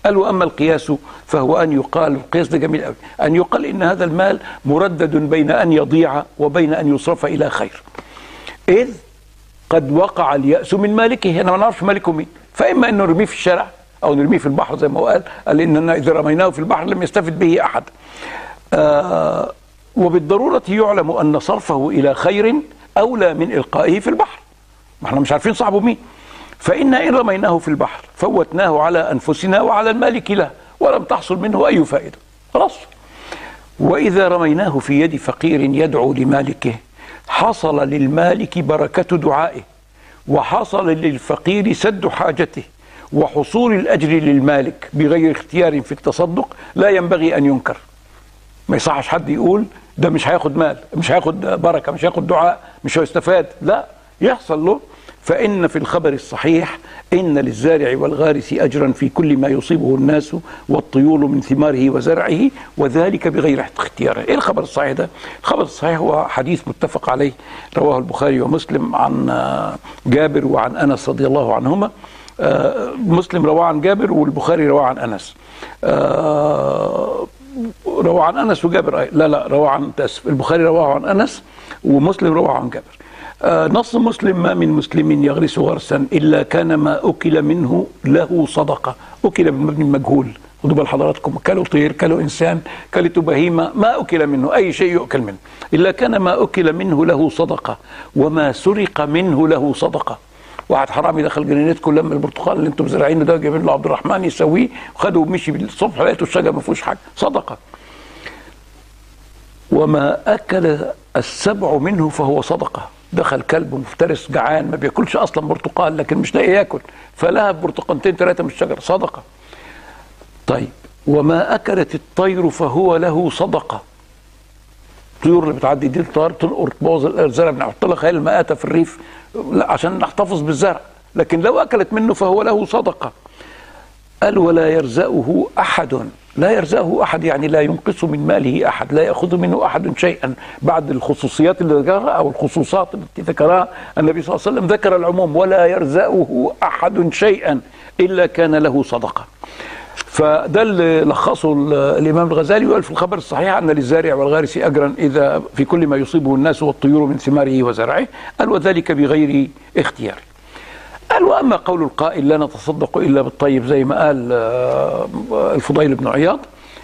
قال واما القياس فهو ان يقال القياس ده جميل قوي ان يقال ان هذا المال مردد بين ان يضيع وبين ان يصرف الى خير اذ قد وقع الياس من مالكه انا ما نعرفش مالكه مين فاما ان نرميه في الشارع او نرميه في البحر زي ما هو قال قال اننا اذا رميناه في البحر لم يستفد به احد آه وبالضروره يعلم ان صرفه الى خير اولى من القائه في البحر ما احنا مش عارفين صاحبه مين فإنا إن رميناه في البحر فوتناه على أنفسنا وعلى المالك له ولم تحصل منه أي فائدة خلاص وإذا رميناه في يد فقير يدعو لمالكه حصل للمالك بركة دعائه وحصل للفقير سد حاجته وحصول الأجر للمالك بغير اختيار في التصدق لا ينبغي أن ينكر ما يصحش حد يقول ده مش هياخد مال مش هياخد بركة مش هياخد دعاء مش هيستفاد لا يحصل له فإن في الخبر الصحيح إن للزارع والغارس أجرا في كل ما يصيبه الناس والطيور من ثماره وزرعه وذلك بغير اختياره إيه الخبر الصحيح ده؟ الخبر الصحيح هو حديث متفق عليه رواه البخاري ومسلم عن جابر وعن أنس رضي الله عنهما مسلم رواه عن جابر والبخاري رواه عن أنس رواه عن أنس وجابر لا لا رواه عن تأسف البخاري رواه عن أنس ومسلم رواه عن جابر نص مسلم ما من مسلم يغرس غرسا الا كان ما اكل منه له صدقه اكل من مبني المجهول خدوا بال حضراتكم كلوا طير كلوا انسان كلت بهيمه ما اكل منه اي شيء يؤكل منه الا كان ما اكل منه له صدقه وما سرق منه له صدقه واحد حرامي دخل جنينتكم لما البرتقال اللي انتم زارعينه ده جايبين له عبد الرحمن يسويه وخده ومشي الصبح لقيته الشجر ما فيهوش حاجه صدقه وما اكل السبع منه فهو صدقه دخل كلب مفترس جعان ما بياكلش اصلا برتقال لكن مش لاقي ياكل فلهب برتقانتين ثلاثه من الشجر صدقه طيب وما اكلت الطير فهو له صدقه الطيور اللي بتعدي دي الطير تنقر تبوظ الزرع بنحط لها خيال المآتة في الريف لا عشان نحتفظ بالزرع لكن لو اكلت منه فهو له صدقه قال ولا يرزقه احد لا يرزقه احد يعني لا ينقص من ماله احد لا ياخذ منه احد شيئا بعد الخصوصيات اللي ذكرها او الخصوصات التي ذكرها النبي صلى الله عليه وسلم ذكر العموم ولا يرزقه احد شيئا الا كان له صدقه فده اللي لخصه الامام الغزالي وقال في الخبر الصحيح ان للزارع والغارس اجرا اذا في كل ما يصيبه الناس والطيور من ثماره وزرعه قال وذلك بغير اختيار قال واما قول القائل لا نتصدق الا بالطيب زي ما قال الفضيل بن عياض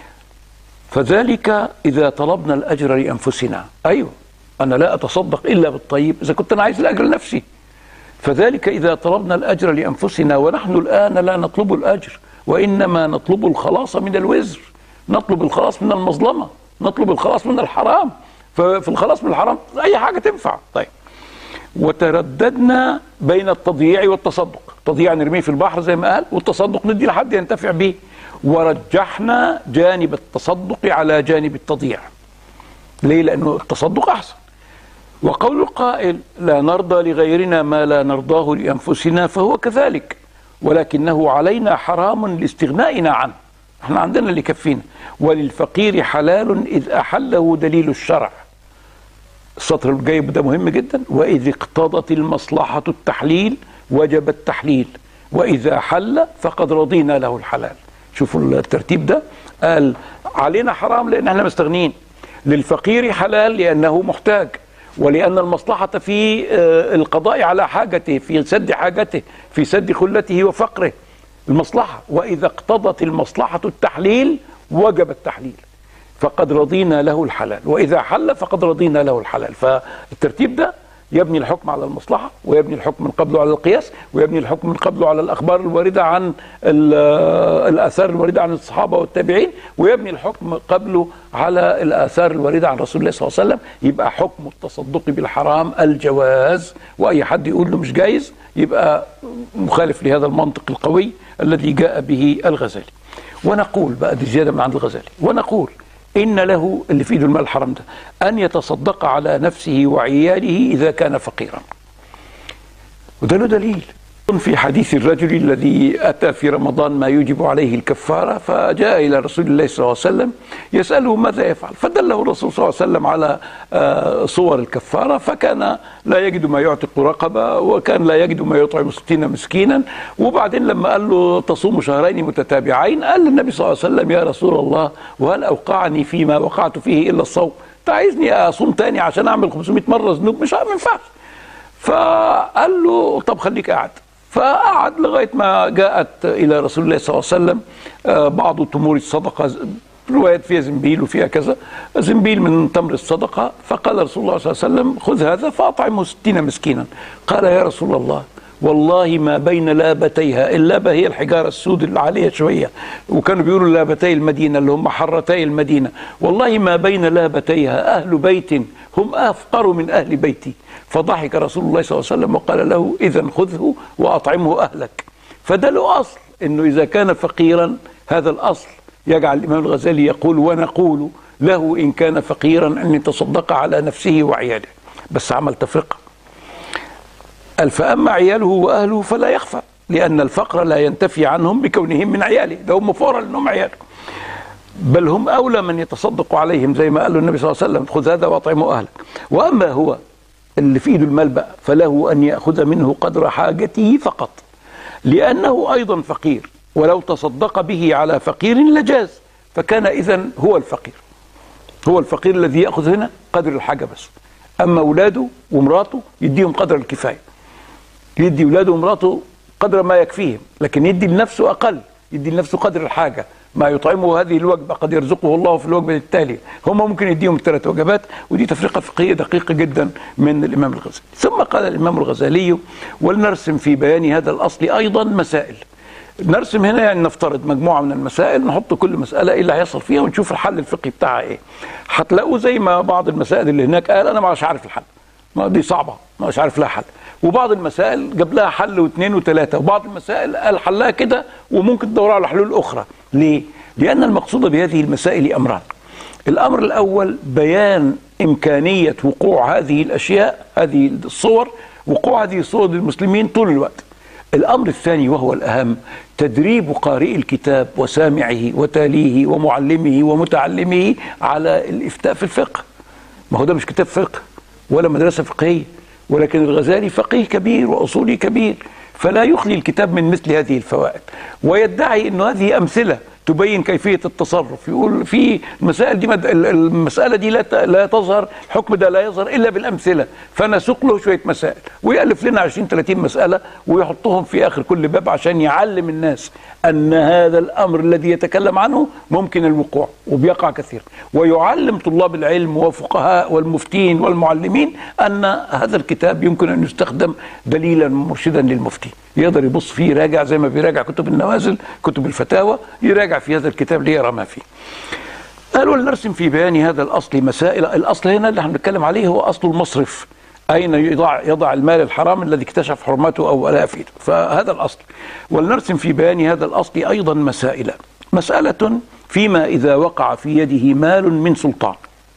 فذلك اذا طلبنا الاجر لانفسنا ايوه انا لا اتصدق الا بالطيب اذا كنت انا عايز الاجر لنفسي فذلك اذا طلبنا الاجر لانفسنا ونحن الان لا نطلب الاجر وانما نطلب الخلاص من الوزر نطلب الخلاص من المظلمه نطلب الخلاص من الحرام ففي الخلاص من الحرام اي حاجه تنفع طيب وترددنا بين التضييع والتصدق تضييع نرميه في البحر زي ما قال والتصدق ندي لحد ينتفع به ورجحنا جانب التصدق على جانب التضييع ليه لانه التصدق احسن وقول القائل لا نرضى لغيرنا ما لا نرضاه لانفسنا فهو كذلك ولكنه علينا حرام لاستغنائنا عنه احنا عندنا اللي يكفينا وللفقير حلال اذ احله دليل الشرع السطر الجاي ده مهم جدا واذ اقتضت المصلحه التحليل وجب التحليل واذا حل فقد رضينا له الحلال شوفوا الترتيب ده قال علينا حرام لان احنا مستغنين للفقير حلال لانه محتاج ولان المصلحه في القضاء على حاجته في سد حاجته في سد خلته وفقره المصلحه واذا اقتضت المصلحه التحليل وجب التحليل فقد رضينا له الحلال واذا حل فقد رضينا له الحلال فالترتيب ده يبني الحكم على المصلحه ويبني الحكم من قبله على القياس ويبني الحكم من قبله على الاخبار الوارده عن الاثار الوارده عن الصحابه والتابعين ويبني الحكم قبله على الاثار الوارده عن رسول الله صلى الله عليه وسلم يبقى حكم التصدق بالحرام الجواز واي حد يقول له مش جايز يبقى مخالف لهذا المنطق القوي الذي جاء به الغزالي ونقول بقى دي زياده من عند الغزالي ونقول إن له اللي في ايده المال الحرام ده أن يتصدق على نفسه وعياله إذا كان فقيرا وده له دليل في حديث الرجل الذي أتى في رمضان ما يوجب عليه الكفارة فجاء إلى رسول الله صلى الله عليه وسلم يسأله ماذا يفعل فدله الرسول صلى الله عليه وسلم على آه، صور الكفارة فكان لا يجد ما يعتق رقبة وكان لا يجد ما يطعم ستين مسكينا وبعدين لما قال له تصوم شهرين متتابعين قال للنبي صلى الله عليه وسلم يا رسول الله وهل أوقعني فيما وقعت فيه إلا الصوم تعايزني أصوم تاني عشان أعمل 500 مرة ذنوب مش ما ينفعش فقال له طب خليك قاعد فقعد لغايه ما جاءت الى رسول الله صلى الله عليه وسلم آه، بعض تمور الصدقه روايات فيها زنبيل وفيها كذا زنبيل من تمر الصدقه فقال رسول الله صلى الله عليه وسلم خذ هذا فاطعمه ستين مسكينا قال يا رسول الله والله ما بين لابتيها اللابة هي الحجارة السود اللي عليها شوية وكانوا بيقولوا لابتي المدينة اللي هم حرتي المدينة والله ما بين لابتيها أهل بيت هم أفقر من أهل بيتي فضحك رسول الله صلى الله عليه وسلم وقال له إذا خذه وأطعمه أهلك فده له أصل أنه إذا كان فقيرا هذا الأصل يجعل الإمام الغزالي يقول ونقول له إن كان فقيرا أن يتصدق على نفسه وعياله بس عمل تفرقة قال فأما عياله وأهله فلا يخفى لأن الفقر لا ينتفي عنهم بكونهم من عياله ده هم فقراء لأنهم عياله بل هم أولى من يتصدق عليهم زي ما قال النبي صلى الله عليه وسلم خذ هذا وأطعمه أهلك وأما هو اللي في ايده المال بقى فله ان ياخذ منه قدر حاجته فقط لانه ايضا فقير ولو تصدق به على فقير لجاز فكان اذا هو الفقير هو الفقير الذي ياخذ هنا قدر الحاجه بس اما اولاده ومراته يديهم قدر الكفايه يدي اولاده ومراته قدر ما يكفيهم لكن يدي لنفسه اقل يدي لنفسه قدر الحاجه ما يطعمه هذه الوجبة قد يرزقه الله في الوجبة التالية هم ممكن يديهم ثلاث وجبات ودي تفرقة فقهية دقيقة جدا من الإمام الغزالي ثم قال الإمام الغزالي ولنرسم في بيان هذا الأصل أيضا مسائل نرسم هنا يعني نفترض مجموعة من المسائل نحط كل مسألة إيه اللي هيحصل فيها ونشوف الحل الفقهي بتاعها إيه هتلاقوا زي ما بعض المسائل اللي هناك قال أنا مش عارف الحل ما دي صعبة مش عارف لها حل وبعض المسائل جاب لها حل واثنين وثلاثة وبعض المسائل قال حلها كده وممكن تدور على حلول أخرى ليه؟ لأن المقصود بهذه المسائل أمران الأمر الأول بيان إمكانية وقوع هذه الأشياء هذه الصور وقوع هذه الصور للمسلمين طول الوقت الأمر الثاني وهو الأهم تدريب قارئ الكتاب وسامعه وتاليه ومعلمه ومتعلمه على الإفتاء في الفقه ما هو ده مش كتاب فقه ولا مدرسة فقهية ولكن الغزالي فقيه كبير وأصولي كبير فلا يخلي الكتاب من مثل هذه الفوائد ويدعي أن هذه أمثلة تبين كيفيه التصرف يقول في المسائل دي مد... المساله دي لا ت... لا تظهر الحكم ده لا يظهر الا بالامثله فنسوق له شويه مسائل ويالف لنا 20 30 مساله ويحطهم في اخر كل باب عشان يعلم الناس ان هذا الامر الذي يتكلم عنه ممكن الوقوع وبيقع كثير ويعلم طلاب العلم وفقهاء والمفتين والمعلمين ان هذا الكتاب يمكن ان يستخدم دليلا مرشدا للمفتي يقدر يبص فيه يراجع زي ما بيراجع كتب النوازل كتب الفتاوى يراجع في هذا الكتاب ليرى ما فيه قالوا لنرسم في بيان هذا الاصل مسائل الاصل هنا اللي احنا بنتكلم عليه هو اصل المصرف أين يضع, يضع المال الحرام الذي اكتشف حرمته أو لا يفيد فهذا الأصل ولنرسم في بيان هذا الأصل أيضا مسائل مسألة فيما إذا وقع في يده مال من سلطان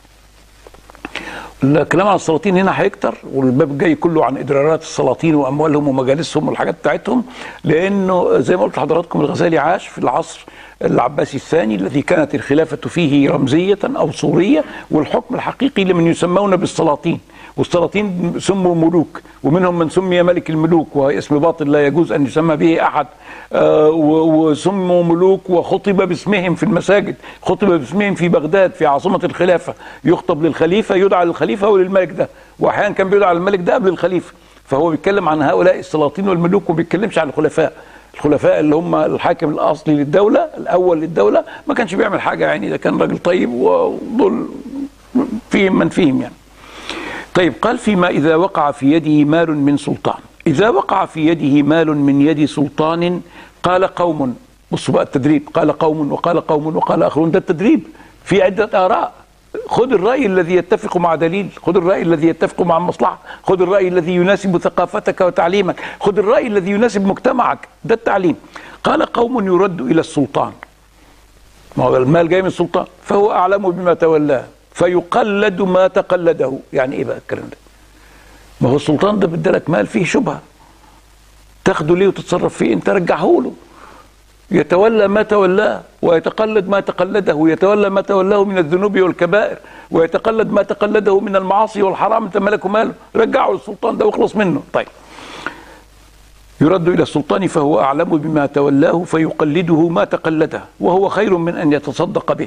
الكلام عن السلاطين هنا هيكتر والباب الجاي كله عن ادرارات السلاطين واموالهم ومجالسهم والحاجات بتاعتهم لانه زي ما قلت لحضراتكم الغزالي عاش في العصر العباسي الثاني الذي كانت الخلافه فيه رمزيه او صوريه والحكم الحقيقي لمن يسمون بالسلاطين والسلاطين سموا ملوك ومنهم من سمي ملك الملوك وهي اسم باطل لا يجوز ان يسمى به احد آه وسموا ملوك وخطب باسمهم في المساجد خطب باسمهم في بغداد في عاصمه الخلافه يخطب للخليفه يدعى للخليفه وللملك ده واحيانا كان بيدعى للملك ده قبل الخليفه فهو بيتكلم عن هؤلاء السلاطين والملوك وما بيتكلمش عن الخلفاء الخلفاء اللي هم الحاكم الاصلي للدوله الاول للدوله ما كانش بيعمل حاجه يعني ده كان راجل طيب ودول فيهم من فيهم يعني طيب قال فيما إذا وقع في يده مال من سلطان إذا وقع في يده مال من يد سلطان قال قوم بصوا بقى التدريب قال قوم وقال قوم وقال آخرون ده التدريب في عدة آراء خذ الرأي الذي يتفق مع دليل خذ الرأي الذي يتفق مع المصلحة خذ الرأي الذي يناسب ثقافتك وتعليمك خذ الرأي الذي يناسب مجتمعك ده التعليم قال قوم يرد إلى السلطان ما هو المال جاي من السلطان فهو أعلم بما تولاه فيقلد ما تقلده يعني ايه بقى الكلام ده ما هو السلطان ده بدلك مال فيه شبهه تاخده ليه وتتصرف فيه انت رجعه له يتولى ما تولاه ويتقلد ما تقلده يتولى ما تولاه من الذنوب والكبائر ويتقلد ما تقلده من المعاصي والحرام انت ملك ماله رجعه للسلطان ده واخلص منه طيب يرد الى السلطان فهو اعلم بما تولاه فيقلده ما تقلده وهو خير من ان يتصدق به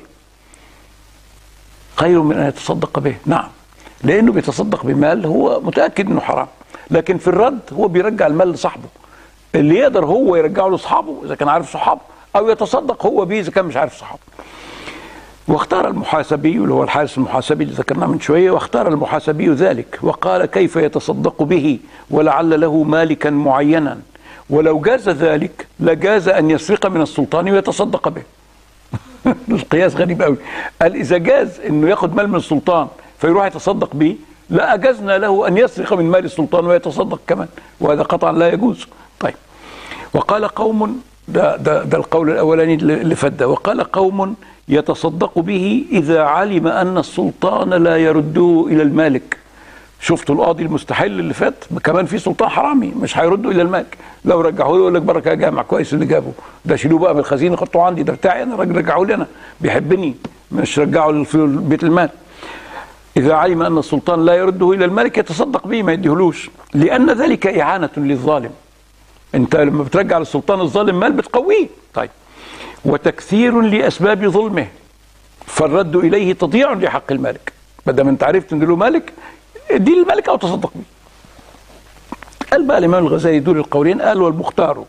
خير من ان يتصدق به نعم لانه بيتصدق بمال هو متاكد انه حرام لكن في الرد هو بيرجع المال لصاحبه اللي يقدر هو يرجعه لاصحابه اذا كان عارف صحابه او يتصدق هو به اذا كان مش عارف صحابه واختار المحاسبي اللي هو الحارس المحاسبي اللي ذكرناه من شويه واختار المحاسبي ذلك وقال كيف يتصدق به ولعل له مالكا معينا ولو جاز ذلك لجاز ان يسرق من السلطان ويتصدق به القياس غريب قوي قال اذا جاز انه ياخد مال من السلطان فيروح يتصدق به لا اجزنا له ان يسرق من مال السلطان ويتصدق كمان وهذا قطعا لا يجوز طيب وقال قوم ده, ده, ده القول الاولاني اللي فات ده وقال قوم يتصدق به اذا علم ان السلطان لا يرده الى المالك شفتوا القاضي المستحل اللي فات كمان في سلطان حرامي مش هيردوا الى المالك لو رجعوه له يقول لك بركه يا جامع كويس اللي جابه ده شيلوه بقى من الخزينه حطوه عندي ده بتاعي انا الراجل رجعوه لي انا بيحبني مش رجعه بيت المال إذا علم أن السلطان لا يرده إلى الملك يتصدق به ما يديهلوش لأن ذلك إعانة للظالم أنت لما بترجع للسلطان الظالم مال بتقويه طيب وتكثير لأسباب ظلمه فالرد إليه تضييع لحق المالك ما دام أنت عرفت أن له مالك ادي للملك أو تصدق به قال بقى الإمام الغزالي دول القولين قال والمختار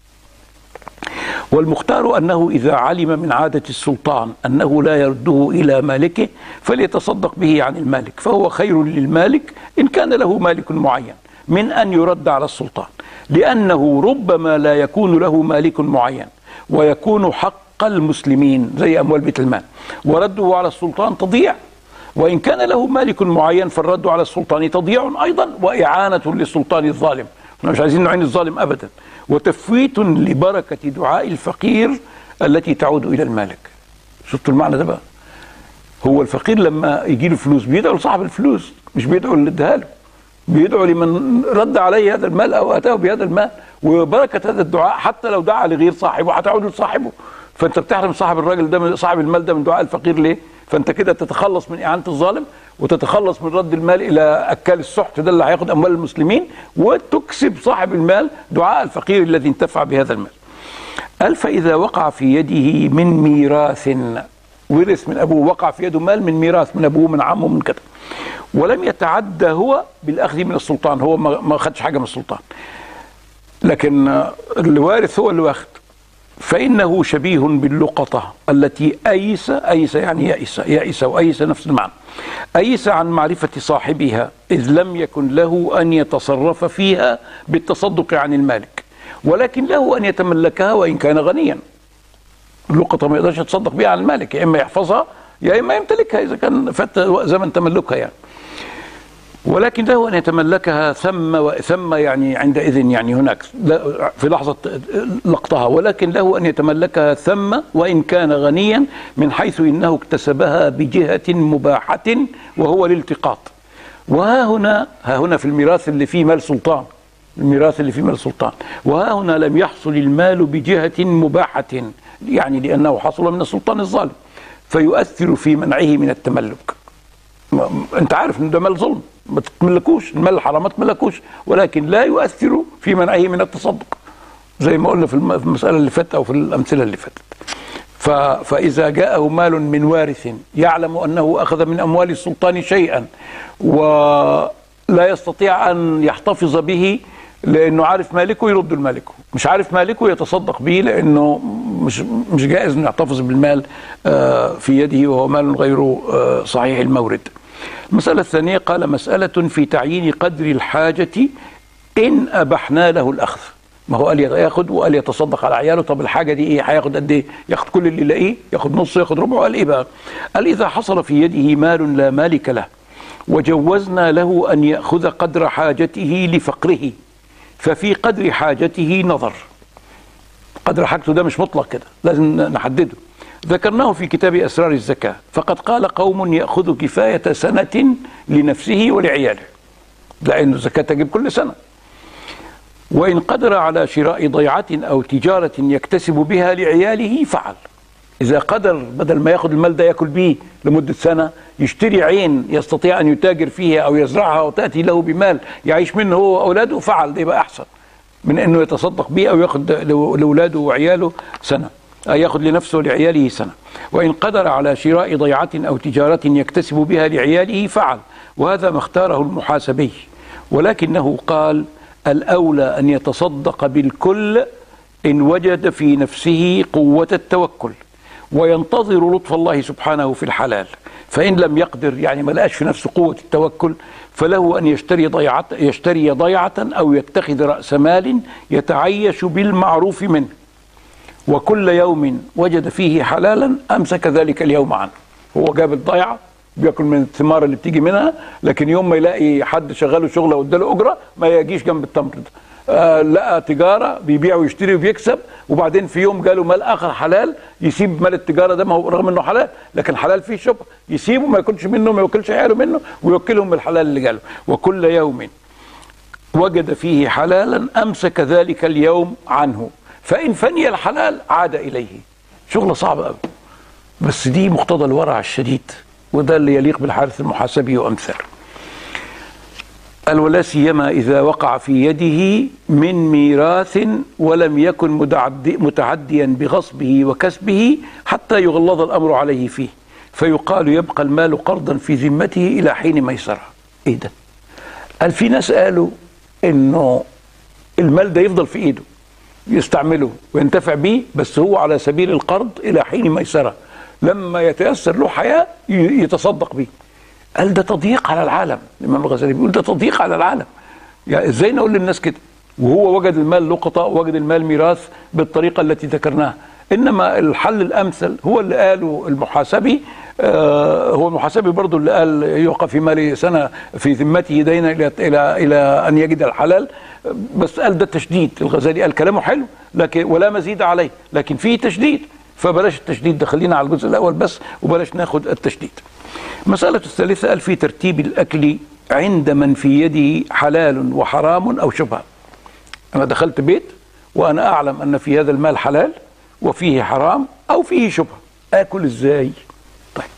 والمختار أنه إذا علم من عادة السلطان أنه لا يرده إلى مالكه فليتصدق به عن المالك فهو خير للمالك إن كان له مالك معين من أن يرد على السلطان لأنه ربما لا يكون له مالك معين ويكون حق المسلمين زي أموال بيت المال ورده على السلطان تضيع وإن كان له مالك معين فالرد على السلطان تضييع أيضا وإعانة للسلطان الظالم احنا مش عايزين نعين الظالم أبدا وتفويت لبركة دعاء الفقير التي تعود إلى المالك شفتوا المعنى ده بقى هو الفقير لما يجي له فلوس بيدعو لصاحب الفلوس مش بيدعو اللي اداها له بيدعو لمن رد عليه هذا المال او اتاه بهذا المال وبركه هذا الدعاء حتى لو دعا لغير صاحبه هتعود لصاحبه فانت بتحرم صاحب الراجل ده من صاحب المال ده من دعاء الفقير ليه؟ فانت كده تتخلص من اعانه الظالم وتتخلص من رد المال الى اكال السحت ده اللي هياخد اموال المسلمين وتكسب صاحب المال دعاء الفقير الذي انتفع بهذا المال. قال فاذا وقع في يده من ميراث ورث من ابوه وقع في يده مال من ميراث من ابوه من عمه من كده ولم يتعدى هو بالاخذ من السلطان هو ما خدش حاجه من السلطان لكن الوارث هو اللي واخد فإنه شبيه باللقطة التي أيس أيس يعني يأس يأس وأيس نفس المعنى أيس عن معرفة صاحبها إذ لم يكن له أن يتصرف فيها بالتصدق عن المالك ولكن له أن يتملكها وإن كان غنيا اللقطة ما يقدرش يتصدق بها عن المالك يا إما يحفظها يا إما يمتلكها إذا كان فات زمن تملكها يعني ولكن له ان يتملكها ثم وثم يعني عندئذ يعني هناك في لحظه لقطها ولكن له ان يتملكها ثم وان كان غنيا من حيث انه اكتسبها بجهه مباحه وهو الالتقاط وها هنا ها هنا في الميراث اللي فيه مال سلطان الميراث اللي فيه مال سلطان وها هنا لم يحصل المال بجهه مباحه يعني لانه حصل من السلطان الظالم فيؤثر في منعه من التملك انت عارف ان ده مال ظلم ما تتملكوش المال الحرام ما تتملكوش ولكن لا يؤثر في منعه من التصدق زي ما قلنا في المسألة اللي فاتت أو في الأمثلة اللي فاتت فإذا جاءه مال من وارث يعلم أنه أخذ من أموال السلطان شيئا ولا يستطيع أن يحتفظ به لأنه عارف مالكه يرد المالكه مش عارف مالكه يتصدق به لأنه مش مش جائز أنه يحتفظ بالمال في يده وهو مال غير صحيح المورد المسألة الثانية قال مسألة في تعيين قدر الحاجة إن أبحنا له الأخذ ما هو قال ياخد وقال يتصدق على عياله طب الحاجه دي ايه هياخد قد ايه ياخد كل اللي يلاقيه ياخد نص ياخد ربع قال ايه بقى قال اذا حصل في يده مال لا مالك له وجوزنا له ان ياخذ قدر حاجته لفقره ففي قدر حاجته نظر قدر حاجته ده مش مطلق كده لازم نحدده ذكرناه في كتاب أسرار الزكاة فقد قال قوم يأخذ كفاية سنة لنفسه ولعياله لأن الزكاة تجب كل سنة وإن قدر على شراء ضيعة أو تجارة يكتسب بها لعياله فعل إذا قدر بدل ما ياخذ المال ده ياكل به لمدة سنة يشتري عين يستطيع أن يتاجر فيها أو يزرعها وتأتي له بمال يعيش منه هو وأولاده فعل ده يبقى أحسن من أنه يتصدق به أو ياخذ لأولاده وعياله سنة أو ياخذ لنفسه ولعياله سنة وإن قدر على شراء ضيعة أو تجارة يكتسب بها لعياله فعل وهذا ما اختاره المحاسبي ولكنه قال الأولى أن يتصدق بالكل إن وجد في نفسه قوة التوكل وينتظر لطف الله سبحانه في الحلال فإن لم يقدر يعني ما لقاش في نفسه قوة التوكل فله أن يشتري ضيعة يشتري ضيعة أو يتخذ رأس مال يتعيش بالمعروف منه وكل يوم وجد فيه حلالا أمسك ذلك اليوم عنه هو جاب الضيعة بياكل من الثمار اللي بتيجي منها لكن يوم ما يلاقي حد شغاله شغله واداله اجره ما يجيش جنب التمر ده آه لقى تجاره بيبيع ويشتري وبيكسب وبعدين في يوم جاله مال اخر حلال يسيب مال التجاره ده ما هو رغم انه حلال لكن حلال فيه شبهه يسيبه ما ياكلش منه ما ياكلش عياله منه ويوكلهم بالحلال اللي جاله وكل يوم وجد فيه حلالا امسك ذلك اليوم عنه فان فني الحلال عاد اليه شغله صعبه قوي بس دي مقتضى الورع الشديد وده اللي يليق بالحارث المحاسبي وامثاله قال ولا سيما اذا وقع في يده من ميراث ولم يكن متعديا بغصبه وكسبه حتى يغلظ الامر عليه فيه فيقال يبقى المال قرضا في ذمته الى حين ميسره ايه ده قال في ناس قالوا انه المال ده يفضل في ايده يستعمله وينتفع به بس هو على سبيل القرض الى حين ميسره لما يتيسر له حياه يتصدق به قال ده تضييق على العالم الامام الغزالي بيقول ده تضييق على العالم يعني ازاي نقول للناس كده وهو وجد المال لقطه وجد المال ميراث بالطريقه التي ذكرناها انما الحل الامثل هو اللي قاله المحاسبي آه هو المحاسبي برضه اللي قال يوقف في مال سنه في ذمته دينا الى الى الى ان يجد الحلال بس قال ده تشديد الغزالي قال كلامه حلو لكن ولا مزيد عليه لكن فيه تشديد فبلاش التشديد ده خلينا على الجزء الاول بس وبلاش ناخد التشديد المسألة الثالثة قال في ترتيب الأكل عند من في يده حلال وحرام أو شبهة أنا دخلت بيت وأنا أعلم أن في هذا المال حلال وفيه حرام أو فيه شبهة آكل إزاي طيب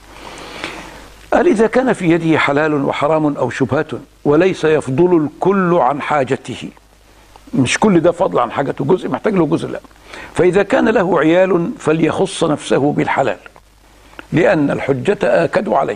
قال إذا كان في يده حلال وحرام أو شبهة وليس يفضل الكل عن حاجته مش كل ده فضل عن حاجته جزء محتاج له جزء لا فإذا كان له عيال فليخص نفسه بالحلال لأن الحجة آكد عليه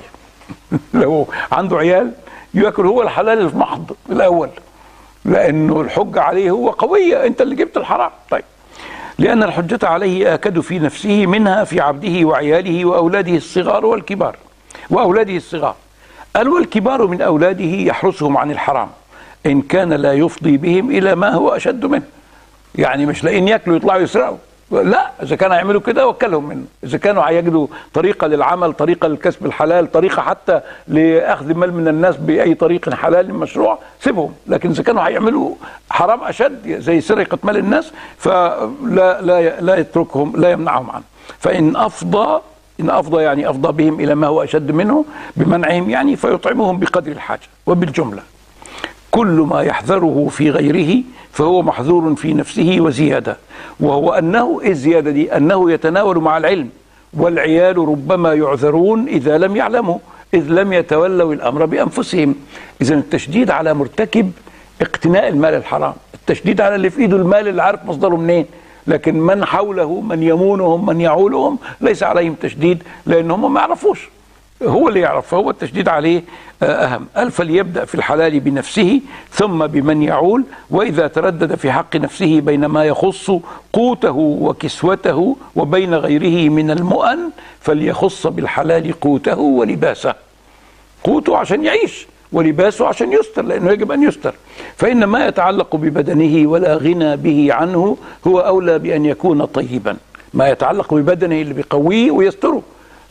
لو عنده عيال ياكل هو الحلال المحض الأول لأنه الحجة عليه هو قوية أنت اللي جبت الحرام طيب لأن الحجة عليه آكد في نفسه منها في عبده وعياله وأولاده الصغار والكبار وأولاده الصغار قال والكبار من أولاده يحرسهم عن الحرام إن كان لا يفضي بهم إلى ما هو أشد منه يعني مش لاقيين ياكلوا يطلعوا يسرقوا لا اذا كانوا هيعملوا كده وكلهم منه اذا كانوا هيجدوا طريقه للعمل طريقه للكسب الحلال طريقه حتى لاخذ مال من الناس باي طريق حلال مشروع سيبهم لكن اذا كانوا هيعملوا حرام اشد زي سرقه مال الناس فلا لا لا يتركهم لا يمنعهم عنه فان افضى ان افضى يعني افضى بهم الى ما هو اشد منه بمنعهم يعني فيطعمهم بقدر الحاجه وبالجمله كل ما يحذره في غيره فهو محذور في نفسه وزياده وهو انه ايه الزياده دي؟ انه يتناول مع العلم والعيال ربما يعذرون اذا لم يعلموا اذ لم يتولوا الامر بانفسهم اذا التشديد على مرتكب اقتناء المال الحرام التشديد على اللي في ايده المال اللي عارف مصدره منين لكن من حوله من يمونهم من يعولهم ليس عليهم تشديد لان هم ما يعرفوش هو اللي يعرف فهو التشديد عليه أهم قال فليبدأ في الحلال بنفسه ثم بمن يعول وإذا تردد في حق نفسه بين ما يخص قوته وكسوته وبين غيره من المؤن فليخص بالحلال قوته ولباسه قوته عشان يعيش ولباسه عشان يستر لأنه يجب أن يستر فإن ما يتعلق ببدنه ولا غنى به عنه هو أولى بأن يكون طيبا ما يتعلق ببدنه اللي بيقويه ويستره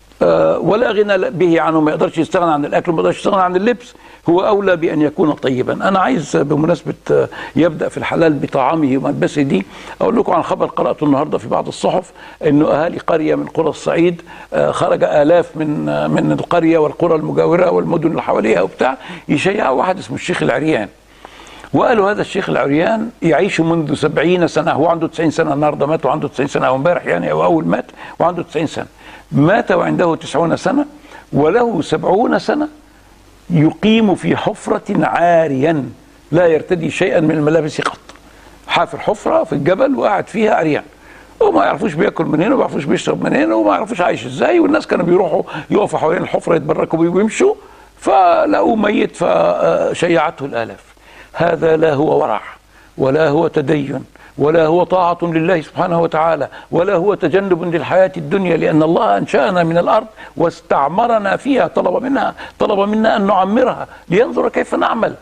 ولا غنى به عنه ما يقدرش يستغنى عن الاكل وما يقدرش يستغنى عن اللبس هو اولى بان يكون طيبا انا عايز بمناسبه يبدا في الحلال بطعامه وملبسه دي اقول لكم عن خبر قراته النهارده في بعض الصحف انه اهالي قريه من قرى الصعيد خرج الاف من من القريه والقرى المجاوره والمدن اللي حواليها وبتاع يشيعوا واحد اسمه الشيخ العريان وقالوا هذا الشيخ العريان يعيش منذ سبعين سنة هو عنده 90 سنة النهاردة مات وعنده 90 سنة أو امبارح يعني أو أول مات وعنده 90 سنة مات وعنده 90 سنة وله سبعون سنة يقيم في حفرة عاريا لا يرتدي شيئا من الملابس قط حافر حفرة في الجبل وقاعد فيها عريان وما يعرفوش بياكل منين وما يعرفوش بيشرب منين وما يعرفوش عايش ازاي والناس كانوا بيروحوا يقفوا حوالين الحفرة يتبركوا بيه ويمشوا فلقوه ميت فشيعته الآلاف هذا لا هو ورع ولا هو تدين ولا هو طاعة لله سبحانه وتعالى ولا هو تجنب للحياة الدنيا لأن الله أنشأنا من الأرض واستعمرنا فيها طلب منها طلب منا أن نعمرها لينظر كيف نعمل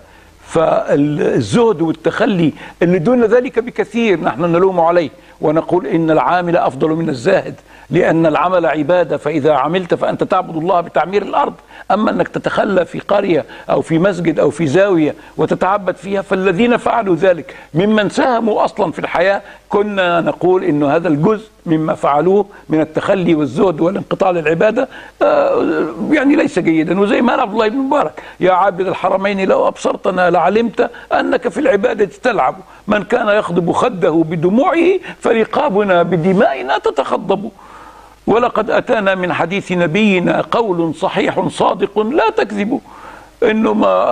فالزهد والتخلي اللي دون ذلك بكثير نحن نلوم عليه ونقول إن العامل أفضل من الزاهد لأن العمل عبادة فإذا عملت فأنت تعبد الله بتعمير الأرض أما أنك تتخلى في قرية أو في مسجد أو في زاوية وتتعبد فيها فالذين فعلوا ذلك ممن ساهموا أصلا في الحياة كنا نقول أن هذا الجزء مما فعلوه من التخلي والزهد والانقطاع للعبادة آه، يعني ليس جيدا وزي ما عبد الله بن مبارك يا عابد الحرمين لو أبصرتنا لعلمت أنك في العبادة تلعب من كان يخضب خده بدموعه فرقابنا بدمائنا تتخضب ولقد أتانا من حديث نبينا قول صحيح صادق لا تكذبوا انه ما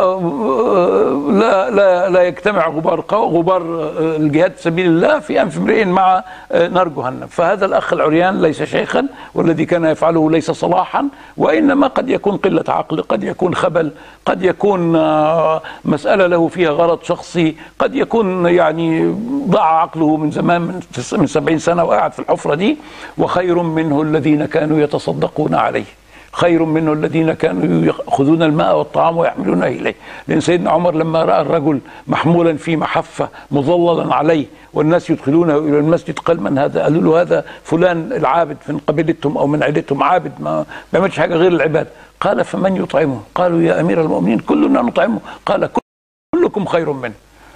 لا لا لا يجتمع غبار غبار الجهاد في سبيل الله في انف امرئ مع نار جهنم، فهذا الاخ العريان ليس شيخا والذي كان يفعله ليس صلاحا وانما قد يكون قله عقل، قد يكون خبل، قد يكون مساله له فيها غرض شخصي، قد يكون يعني ضاع عقله من زمان من من 70 سنه وقاعد في الحفره دي وخير منه الذين كانوا يتصدقون عليه. خير منه الذين كانوا يأخذون الماء والطعام ويحملونه إليه لأن سيدنا عمر لما رأى الرجل محمولا في محفة مظللا عليه والناس يدخلونه إلى المسجد قال من هذا قالوا له هذا فلان العابد من قبيلتهم أو من عيلتهم عابد ما بيعملش حاجة غير العباد قال فمن يطعمه قالوا يا أمير المؤمنين كلنا نطعمه قال كلكم خير منه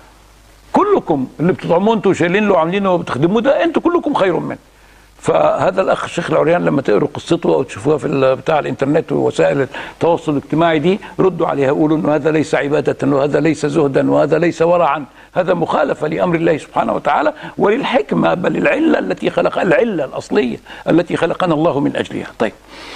كلكم اللي بتطعموه انتوا شايلين له وعاملينه وبتخدموه ده انتوا كلكم خير منه فهذا الاخ الشيخ العريان لما تقروا قصته او تشوفوها في بتاع الانترنت ووسائل التواصل الاجتماعي دي ردوا عليها قولوا انه هذا ليس عباده وهذا ليس زهدا وهذا ليس ورعا هذا مخالفه لامر الله سبحانه وتعالى وللحكمه بل العله التي خلق العله الاصليه التي خلقنا الله من اجلها طيب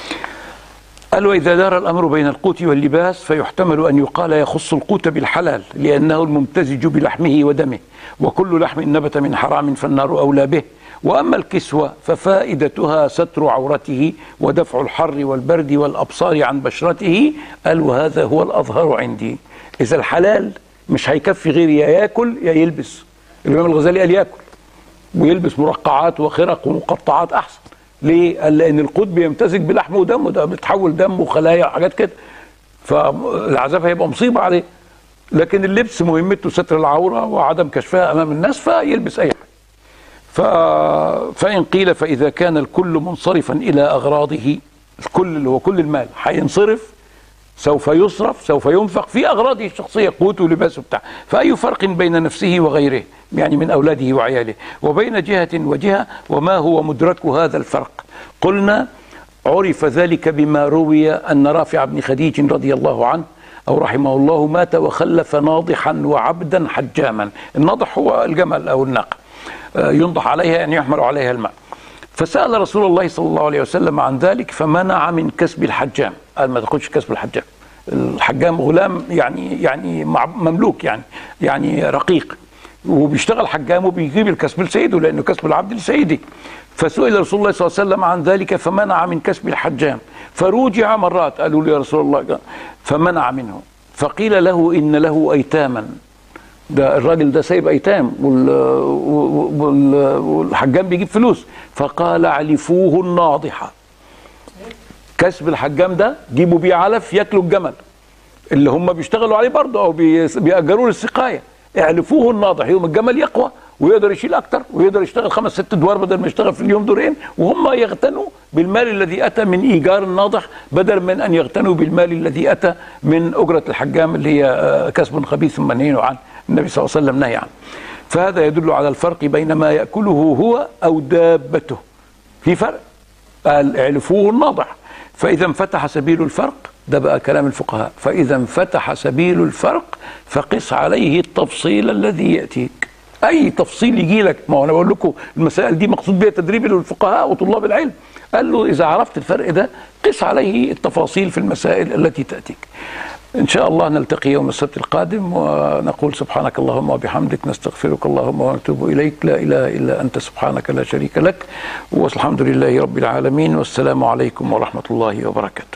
قال وإذا دار الأمر بين القوت واللباس فيحتمل أن يقال يخص القوت بالحلال لأنه الممتزج بلحمه ودمه وكل لحم نبت من حرام فالنار أولى به واما الكسوه ففائدتها ستر عورته ودفع الحر والبرد والابصار عن بشرته قال وهذا هو الاظهر عندي اذا الحلال مش هيكفي غير يا ياكل يا يلبس الامام الغزالي قال ياكل ويلبس مرقعات وخرق ومقطعات احسن ليه؟ قال لان القوت بيمتزج بلحمه ودمه ده بتحول دم وخلايا وحاجات كده فالعذاب هيبقى مصيبه عليه لكن اللبس مهمته ستر العوره وعدم كشفها امام الناس فيلبس اي حاجه ف... فإن قيل فإذا كان الكل منصرفا إلى أغراضه الكل اللي هو كل المال هينصرف سوف يصرف سوف ينفق في أغراضه الشخصية قوته ولباسه بتاع فأي فرق بين نفسه وغيره يعني من أولاده وعياله وبين جهة وجهة وما هو مدرك هذا الفرق قلنا عرف ذلك بما روي أن رافع بن خديج رضي الله عنه أو رحمه الله مات وخلف ناضحا وعبدا حجاما الناضح هو الجمل أو الناقة ينضح عليها يعني يحمل عليها الماء فسأل رسول الله صلى الله عليه وسلم عن ذلك فمنع من كسب الحجام قال ما تاخدش كسب الحجام الحجام غلام يعني يعني مملوك يعني يعني رقيق وبيشتغل حجام وبيجيب الكسب لسيده لانه كسب العبد لسيده فسئل رسول الله صلى الله عليه وسلم عن ذلك فمنع من كسب الحجام فروجع مرات قالوا له يا رسول الله فمنع منه فقيل له ان له ايتاما ده الراجل ده سايب ايتام والحجام بيجيب فلوس فقال علفوه الناضحه كسب الحجام ده جيبوا بيه علف ياكلوا الجمل اللي هم بيشتغلوا عليه برضه او بيأجروه للسقايه اعلفوه الناضح يوم الجمل يقوى ويقدر يشيل اكتر ويقدر يشتغل خمس ست ادوار بدل ما يشتغل في اليوم دورين وهم يغتنوا بالمال الذي اتى من ايجار الناضح بدل من ان يغتنوا بالمال الذي اتى من اجره الحجام اللي هي كسب خبيث منهي عنه النبي صلى الله عليه وسلم نهي عنه فهذا يدل على الفرق بين ما يأكله هو أو دابته في فرق قال اعلفوه الناضح فإذا انفتح سبيل الفرق ده بقى كلام الفقهاء فإذا انفتح سبيل الفرق فقس عليه التفصيل الذي يأتيك أي تفصيل يجي لك ما هو أنا بقول لكم المسائل دي مقصود بها تدريب للفقهاء وطلاب العلم قال له إذا عرفت الفرق ده قس عليه التفاصيل في المسائل التي تأتيك إن شاء الله نلتقي يوم السبت القادم ونقول سبحانك اللهم وبحمدك نستغفرك اللهم ونتوب إليك لا إله إلا أنت سبحانك لا شريك لك والحمد لله رب العالمين والسلام عليكم ورحمة الله وبركاته